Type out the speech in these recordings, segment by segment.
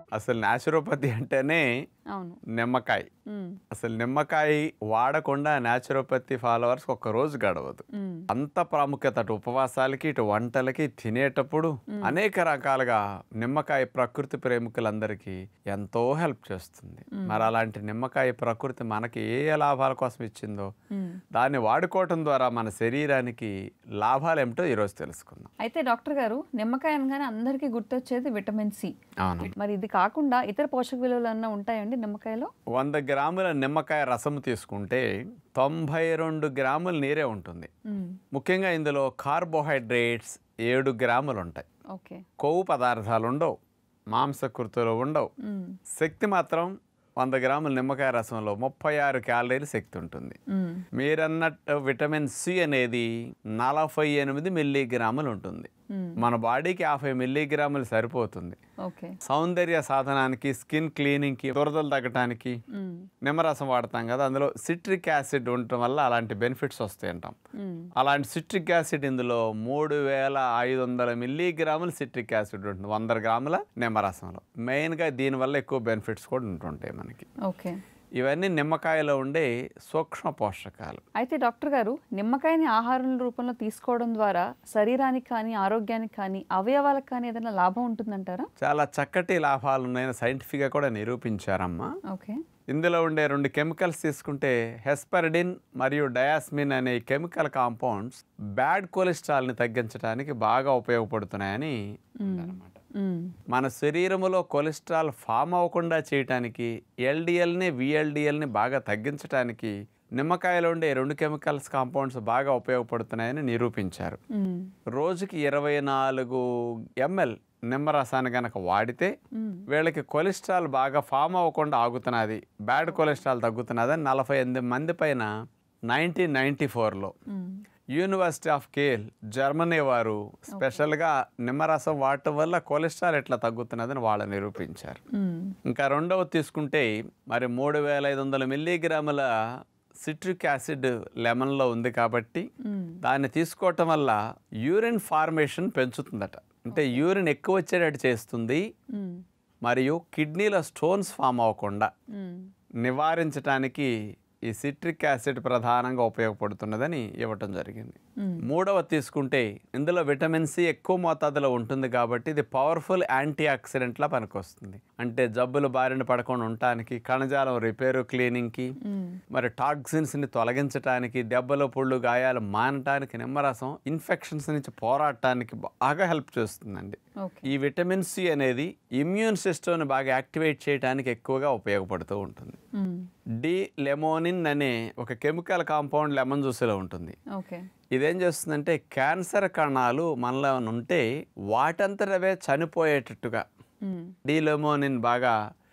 అసలు న్యాచురోపతి అంటేనే అవును నిమ్మకాయ ఉమ్, అసలు నిమ్మకాయ వాడకుండా న్యాచురోపతి ఫాలోవర్స్ ఒక్క రోజు గడవదు ఉమ్, అంత ప్రాముఖ్యత అటు ఉపవాసాలకి ఇటు వంటలకి తినేటప్పుడు అనేక రకాలుగా నిమ్మకాయ ప్రకృతి ప్రేమికులందరికీ ఎంతో హెల్ప్ చేస్తుంది మరి అలాంటి నిమ్మకాయ ప్రకృతి మనకి ఏ ఏ లాభాల కోసం ఇచ్చిందో ఉమ్. దాన్ని వాడుకోవటం ద్వారా మన శరీరానికి లాభాలు ఏమిటో ఈరోజు తెలుసుకుందాం అయితే డాక్టర్ గారు నిమ్మకాయ అనగానే అందరికీ గుర్తొచ్చేది విటమిన్ సి అవును మరి ఇది కాకుండా ఇతర పోషక విలువలు అన్న ఉంటాయండి నిమ్మకాయలో వంద గ్రాముల నిమ్మకాయ రసం తీసుకుంటే తొంభై రెండు గ్రాముల నీరే ఉంటుంది ఉమ్, ముఖ్యంగా ఇందులో కార్బోహైడ్రేట్స్ ఏడు గ్రాములు ఉంటాయి ఓకే కొవ్వు పదార్థాలు ఉండవు మాంసకృతులు ఉండవు ఉమ్, శక్తి మాత్రం వంద గ్రాముల నిమ్మకాయ రసంలో ముప్పై ఆరు క్యాలరీలు శక్తి ఉంటుంది ఉమ్, మీరన్నట్టు విటమిన్ సి అనేది నలభై ఎనిమిది మిల్లీగ్రాములు ఉంటుంది ఉమ్, మన బాడీకి యాభై మిల్లీగ్రాములు సరిపోతుంది ఓకే సౌందర్య సాధనానికి స్కిన్ క్లీనింగ్కి దురదలు తగ్గటానికి ఉమ్, నిమ్మరసం వాడతాం కదా అందులో సిట్రిక్ యాసిడ్ ఉండటం వల్ల అలాంటి బెనిఫిట్స్ వస్తాయి అంటాం ఉమ్, అలాంటి సిట్రిక్ యాసిడ్ ఇందులో మూడు వేల ఐదు వందల మిల్లీగ్రాముల సిట్రిక్ యాసిడ్ ఉంటుంది వంద గ్రాముల నిమ్మరసంలో మెయిన్గా దీనివల్ల ఎక్కువ బెనిఫిట్స్ కూడా ఉంటుంటాయి మనకి ఓకే ఇవన్నీ నిమ్మకాయలో ఉండే సూక్ష్మ పోషకాలు అయితే డాక్టర్ గారు నిమ్మకాయని ఆహారం రూపంలో తీసుకోవడం ద్వారా శరీరానికి కానీ ఆరోగ్యానికి కానీ అవయవాలకు కానీ ఏదైనా లాభం ఉంటుందంటారా చాలా చక్కటి లాభాలు ఉన్నాయని సైంటిఫిక్గా కూడా నిరూపించారమ్మా ఓకే ఇందులో ఉండే రెండు కెమికల్స్ తీసుకుంటే హెస్పరిడిన్ మరియు డయాస్మిన్ అనే కెమికల్ కాంపౌండ్స్ బ్యాడ్ కొలెస్ట్రాల్ని తగ్గించడానికి బాగా ఉపయోగపడుతున్నాయని ఉందన్నమాట ఉమ్, మన శరీరములో కొలెస్ట్రాల్ ఫామ్ అవ్వకుండా చేయటానికి ఎల్డిఎల్ని విఎల్డిఎల్ని బాగా తగ్గించడానికి నిమ్మకాయలో ఉండే రెండు కెమికల్స్ కాంపౌండ్స్ బాగా ఉపయోగపడుతున్నాయని నిరూపించారు ఉమ్, రోజుకి ఇరవై నాలుగు ఎంఎల్ నిమ్మరసాన్ని గనక వాడితే ఉమ్, వీళ్ళకి కొలెస్ట్రాల్ బాగా ఫామ్ అవ్వకుండా ఆగుతున్నది బ్యాడ్ కొలెస్ట్రాల్ తగ్గుతున్నదని నలభై ఎనిమిది మంది పైన నైన్టీన్ నైంటీ ఫోర్లో um, university of Kiel Germany వారు స్పెషల్గా నిమ్మరసం వాడటం వల్ల కొలెస్ట్రాల్ ఎట్లా తగ్గుతున్నదని వాళ్ళు నిరూపించారు ఉమ్, ఇంకా రెండవది తీసుకుంటే మరి మూడు వేల ఐదు వందల మిల్లీగ్రాముల సిట్రిక్ యాసిడ్ లెమన్లో ఉంది కాబట్టి ఉమ్, దాన్ని తీసుకోవటం వల్ల యూరిన్ ఫార్మేషన్ పెంచుతుందట అంటే యూరిన్ ఎక్కువ వచ్చేటట్టు చేస్తుంది ఉమ్, మరియు కిడ్నీలో స్టోన్స్ ఫామ్ అవ్వకుండా ఉమ్, నివారించడానికి ఈ సిట్రిక్ యాసిడ్ ప్రధానంగా ఉపయోగపడుతున్నదని ఇవ్వటం జరిగింది ఉమ్, మూడవ తీసుకుంటే ఇందులో విటమిన్ సి ఎక్కువ మోతాదులో ఉంటుంది కాబట్టి ఇది పవర్ఫుల్ యాంటీ ఆక్సిడెంట్లా పనికొస్తుంది అంటే జబ్బులు బారిన పడకుండా ఉండటానికి కణజాలం రిపేరు క్లీనింగ్కి ఉమ్, మరి టాక్సిన్స్ని తొలగించడానికి దెబ్బలు పుళ్ళు గాయాలు మానటానికి నిమ్మరసం ఇన్ఫెక్షన్స్ నుంచి పోరాడటానికి బాగా హెల్ప్ చేస్తుందండి ఓకే ఈ విటమిన్ సి అనేది ఇమ్యూన్ సిస్టమ్ని బాగా యాక్టివేట్ చేయడానికి ఎక్కువగా ఉపయోగపడుతూ ఉంటుంది ఉమ్, డి లెమోనిన్ అనే ఒక కెమికల్ కాంపౌండ్ లెమన్ జ్యూస్లో ఉంటుంది ఓకే ఇదేం చేస్తుందంటే క్యాన్సర్ కణాలు మనలో ఉంటే వాటంతటవే చనిపోయేటట్టుగా ఉమ్, డీలెమోనిన్ బాగా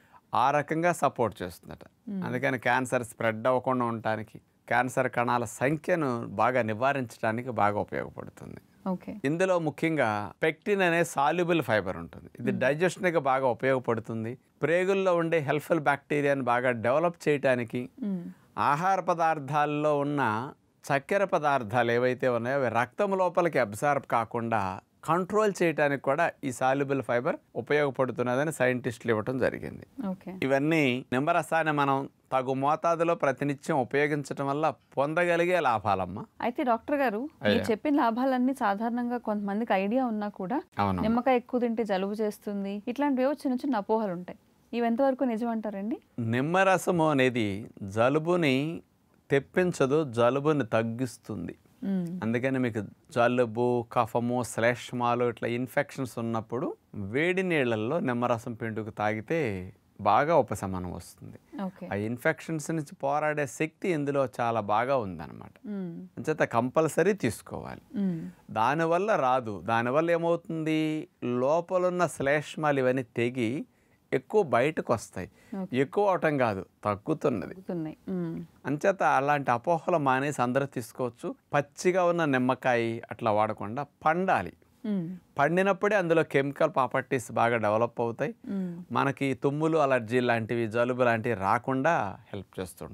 ఆ రకంగా సపోర్ట్ చేస్తుందట అందుకని క్యాన్సర్ స్ప్రెడ్ అవ్వకుండా ఉండటానికి క్యాన్సర్ కణాల సంఖ్యను బాగా నివారించడానికి బాగా ఉపయోగపడుతుంది ఓకే ఇందులో ముఖ్యంగా పెక్టిన్ అనే సాల్యుబుల్ ఫైబర్ ఉంటుంది ఇది డైజెషన్కి బాగా ఉపయోగపడుతుంది ప్రేగుల్లో ఉండే హెల్ప్ఫుల్ బ్యాక్టీరియాని బాగా డెవలప్ చేయటానికి ఉమ్, ఆహార పదార్థాల్లో ఉన్న చక్కెర పదార్థాలు ఏవైతే ఉన్నాయో అవి రక్తం లోపలికి అబ్జార్బ్ కాకుండా కంట్రోల్ చేయడానికి కూడా ఈ సాల్యుబుల్ ఫైబర్ ఉపయోగపడుతున్నదని సైంటిస్టులు ఇవ్వటం జరిగింది ఓకే ఇవన్నీ నిమ్మరసాన్ని మనం తగు మోతాదులో ప్రతినిత్యం ఉపయోగించడం వల్ల పొందగలిగే లాభాలమ్మా అయితే డాక్టర్ గారు మీరు చెప్పిన లాభాలన్నీ సాధారణంగా కొంతమందికి ఐడియా ఉన్నా కూడా అవును నిమ్మకాయ ఎక్కువ తింటే జలుబు చేస్తుంది ఇట్లాంటివి ఏవో చిన్న చిన్న అపోహలు ఉంటాయి ఇవి ఎంతవరకు నిజం అంటారండి నిమ్మరసము అనేది జలుబుని తెప్పించదు జలుబుని తగ్గిస్తుంది ఉమ్, అందుకని మీకు జలుబు కఫము శ్లేష్మాలు ఇట్లా ఇన్ఫెక్షన్స్ ఉన్నప్పుడు వేడి నీళ్ళల్లో నిమ్మరసం పిండుకు తాగితే బాగా ఉపశమనం వస్తుంది ఓకే ఆ ఇన్ఫెక్షన్స్ నుంచి పోరాడే శక్తి ఇందులో చాలా బాగా ఉందన్నమాట ఉమ్, అంచేత కంపల్సరీ తీసుకోవాలి ఉమ్, దానివల్ల రాదు దానివల్ల ఏమవుతుంది లోపలున్న శ్లేష్మాలు ఇవన్నీ తెగి ఎక్కువ బయటకు వస్తాయి ఎక్కువ అవటం కాదు తగ్గుతున్నది అవుతున్నాయి ఉమ్, అంచేత అలాంటి అపోహలు మానేసి అందరూ తీసుకోవచ్చు పచ్చిగా ఉన్న నిమ్మకాయ అట్లా వాడకుండా పండాలి ఉమ్, పండినప్పుడే అందులో కెమికల్ ప్రాపర్టీస్ బాగా డెవలప్ అవుతాయి ఉమ్, మనకి తుమ్ములు అలర్జీ లాంటివి జలుబు లాంటివి రాకుండా హెల్ప్ చేస్తుంటాయి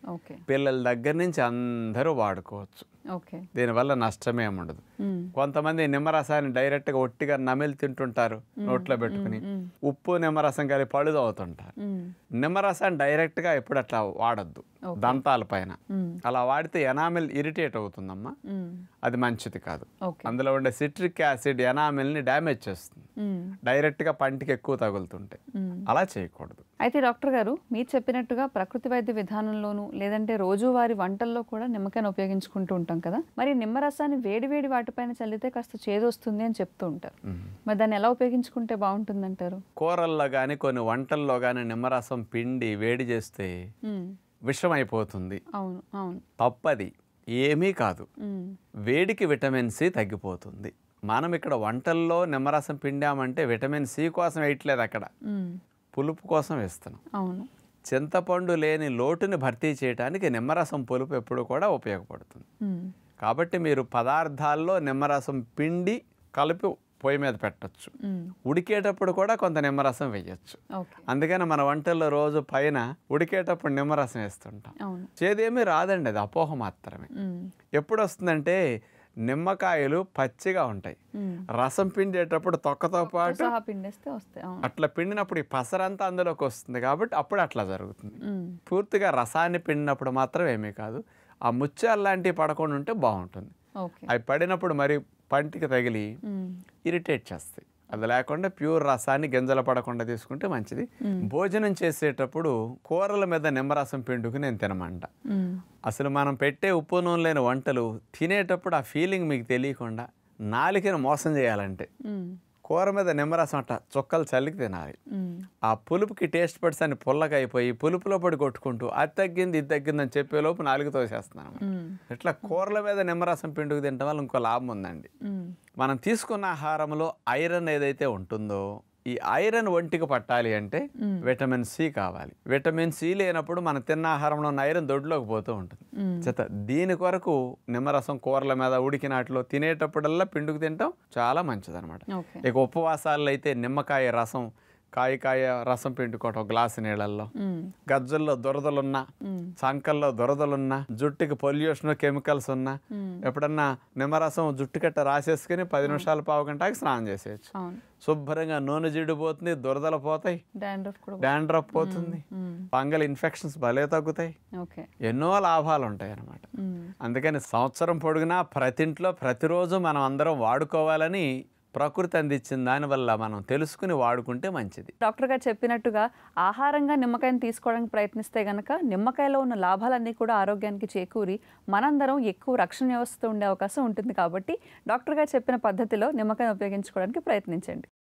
ఓకే పిల్లల దగ్గర నుంచి అందరూ వాడుకోవచ్చు ఓకే దీనివల్ల నష్టమే ఉండదు మ్మ్. కొంతమంది నిమ్మరసాన్ని డైరెక్ట్గా ఒట్టిగా నమిలి తింటుంటారు నోట్లో పెట్టుకుని ఉప్పు నిమ్మరసం కలిపి పళ్ళు అవుతుంటారు మ్మ్. నిమ్మరసాన్ని డైరెక్ట్గా ఎప్పుడు అట్లా వాడద్దు దంతాల పైన మ్మ్. అలా వాడితే ఎనామిల్ ఇరిటేట్ అవుతుందమ్మా మ్మ్. అది మంచిది కాదు ఓకే అందులో ఉండే సిట్రిక్ యాసిడ్ ఎనామిల్ని డ్యామేజ్ చేస్తుంది మ్మ్. డైరెక్ట్గా పంటికి ఎక్కువ తగులుతుంటాయి మ్మ్. అలా చేయకూడదు అయితే డాక్టర్ గారు మీరు చెప్పినట్టుగా ప్రకృతి వైద్య విధానంలోనూ లేదంటే రోజువారీ వంటల్లో కూడా నిమ్మకాయను ఉపయోగించుకుంటూ ఉంటాం కదా మరి నిమ్మరసాన్ని వేడి వేడి వాటిపైన చల్లితే కాస్త చేదు వస్తుంది అని చెప్తూ ఉంటారు మరి దాన్ని ఎలా ఉపయోగించుకుంటే బాగుంటుందంటారు కూరల్లో కానీ కొన్ని వంటల్లో కానీ నిమ్మరసం పిండి వేడి చేస్తే మ్మ్. విషం అయిపోతుంది అవును అవును తప్పది ఏమీ కాదు మ్మ్. వేడికి విటమిన్ సి తగ్గిపోతుంది మనం ఇక్కడ వంటల్లో నిమ్మరసం పిండామంటే విటమిన్ సి కోసం వేయట్లేదు అక్కడ మ్మ్. పులుపు కోసం వేస్తున్నాం అవును చింతపండు లేని లోటుని భర్తీ చేయడానికి నిమ్మరసం పులుపు ఎప్పుడు కూడా ఉపయోగపడుతుంది మ్మ్. కాబట్టి మీరు పదార్థాల్లో నిమ్మరసం పిండి కలిపి పొయ్యి మీద పెట్టచ్చు మ్మ్. ఉడికేటప్పుడు కూడా కొంత నిమ్మరసం వేయచ్చు ఓకే అందుకని మన వంటల్లో రోజు పైన ఉడికేటప్పుడు నిమ్మరసం వేస్తుంటాం అవును చేదేమీ రాదండి అది అపోహ మాత్రమే మ్మ్. ఎప్పుడు వస్తుందంటే నిమ్మకాయలు పచ్చిగా ఉంటాయి మ్మ్. రసం పిండేటప్పుడు తొక్కతో పాటు సహా పిండేస్తే వస్తాయి అవును అట్లా పిండినప్పుడు ఈ పసరంతా అందులోకి వస్తుంది కాబట్టి అప్పుడు అట్లా జరుగుతుంది మ్మ్. పూర్తిగా రసాన్ని పిండినప్పుడు మాత్రం ఏమీ కాదు ఆ ముత్యాలు లాంటివి పడకుండా ఉంటే బాగుంటుంది ఓకే అవి పడినప్పుడు మరి పంటికి తగిలి మ్మ్. ఇరిటేట్ చేస్తాయి అది లేకుండా ప్యూర్ రసాన్ని గింజలు పడకుండా తీసుకుంటే మంచిది భోజనం చేసేటప్పుడు కూరల మీద నిమ్మరసం పిండుకు నేను తినమంట మ్మ్. అసలు మనం పెట్టే ఉప్పు నూనె లేని వంటలు తినేటప్పుడు ఆ ఫీలింగ్ మీకు తెలియకుండా నాలికను మోసం చేయాలంటే మ్మ్. కూర మీద నిమ్మరసం అట్ట చుక్కలు చల్లికి తినాలి మ్మ్. ఆ పులుపుకి టేస్ట్ పడితే అని పుల్లగా అయిపోయి పులుపులో పడి కొట్టుకుంటూ అది తగ్గింది ఇది తగ్గింది అని చెప్పేలోపు నాలుగు తోసేస్తున్నాను మ్మ్. ఇట్లా కూరల మీద నిమ్మరసం పిండుకు తినడం వల్ల ఇంకో లాభం ఉందండి మ్మ్. మనం తీసుకున్న ఆహారంలో ఐరన్ ఏదైతే ఉంటుందో ఈ ఐరన్ ఒంటికి పట్టాలి అంటే విటమిన్ సి కావాలి విటమిన్ సి లేనప్పుడు మనం తిన్న ఆహారంలో ఉన్న ఐరన్ దొడ్లోకి పోతూ ఉంటుంది మ్మ్. చేత దీని కొరకు నిమ్మరసం కూరల మీద ఉడికినట్లు తినేటప్పుడల్లా పిండుకు తింటాం చాలా మంచిదన్నమాట ఓకే ఇక ఉపవాసాల్లో అయితే నిమ్మకాయ రసం కాయ కాయ రసం పిండుకోవటం గ్లాసు నీళ్ళల్లో మ్మ్. గజ్జల్లో దురదలున్నా మ్మ్. సంకల్లో దురదలున్నా జుట్టుకి పొల్యూషన్ కెమికల్స్ ఉన్నా మ్మ్. ఎప్పుడన్నా నిమ్మరసం జుట్టు కట్ట రాసేసుకుని పది నిమిషాలు పావు గంటకి స్నానం చేసేయచ్చు అవును శుభ్రంగా నూనె జిడ్డు పోతుంది దురదలు పోతాయి డాండ్రఫ్ కూడా డాండ్రఫ్ పోతుంది మ్మ్. ఫంగల్ ఇన్ఫెక్షన్స్ భలే తగ్గుతాయి ఓకే ఎన్నో లాభాలు ఉంటాయి అన్నమాట మ్మ్. అందుకని సంవత్సరం పొడుగునా ప్రతి ఇంట్లో ప్రతిరోజు మనం అందరం వాడుకోవాలని ప్రకృతి అందించిన దానివల్ల మనం తెలుసుకుని వాడుకుంటే మంచిది డాక్టర్ గారు చెప్పినట్టుగా ఆహారంగా నిమ్మకాయని తీసుకోవడానికి ప్రయత్నిస్తే గనక నిమ్మకాయలో ఉన్న లాభాలన్నీ కూడా ఆరోగ్యానికి చేకూరి మనందరం ఎక్కువ రక్షణ వ్యవస్థ ఉండే అవకాశం ఉంటుంది కాబట్టి డాక్టర్ గారు చెప్పిన పద్ధతిలో నిమ్మకాయను ఉపయోగించుకోవడానికి ప్రయత్నించండి